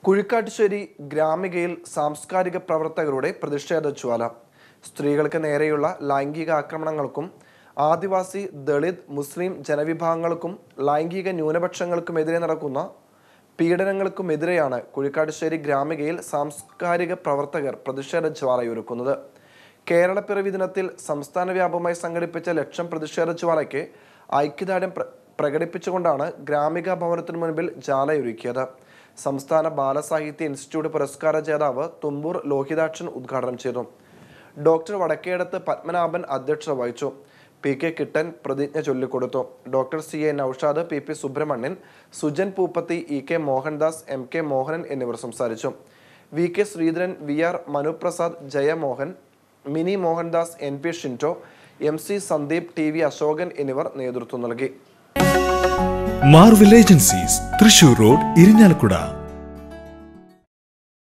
കുഴിക്കാട്ടുശ്ശേരി ഗ്രാമികയിൽ സാംസ്കാരിക പ്രവർത്തകരുടെ പ്രതിഷേധ ജ്വാല സ്ത്രീകൾക്ക് നേരെയുള്ള ലൈംഗിക ആക്രമണങ്ങൾക്കും ആദിവാസി ദളിത് മുസ്ലിം ജനവിഭാഗങ്ങൾക്കും ലൈംഗിക ന്യൂനപക്ഷങ്ങൾക്കുമെതിരെ നടക്കുന്ന പീഡനങ്ങൾക്കുമെതിരെയാണ് കുഴിക്കാട്ടുശ്ശേരി ഗ്രാമികയിൽ സാംസ്കാരിക പ്രവർത്തകർ പ്രതിഷേധ ജ്വാലയൊരുക്കുന്നത് കേരളപ്പിറവി ദിനത്തിൽ സംസ്ഥാന വ്യാപകമായി സംഘടിപ്പിച്ച ലക്ഷം പ്രതിഷേധ ജ്വാലയ്ക്ക് ഐക്യദാർഢ്യം പ്ര പ്രകടിപ്പിച്ചുകൊണ്ടാണ് ഗ്രാമിക ഭവനത്തിനു മുൻപിൽ ജാലയൊരുക്കിയത് സംസ്ഥാന ബാലസാഹിത്യ ഇൻസ്റ്റിറ്റ്യൂട്ട് പുരസ്കാര ജേതാവ് തുമ്പൂർ ലോഹിതാക്ഷൻ ഉദ്ഘാടനം ചെയ്തു ഡോക്ടർ വടക്കേടത്ത് പത്മനാഭൻ അധ്യക്ഷത വഹിച്ചു പി കെ കിട്ടൻ പ്രതിജ്ഞ ചൊല്ലിക്കൊടുത്തു doctor C A Naushad P P Subramanian Sujan Pooppathi E K Mohandas M K Mohanan എന്നിവർ സംസാരിച്ചു V K Sreedharan V R Manuprasad Jayamohan Mini Mohandas N P Shinto M C Sandeep T V Ashokan എന്നിവർ നേതൃത്വം നൽകി Marvel agencies Thrissur road Irinjalakuda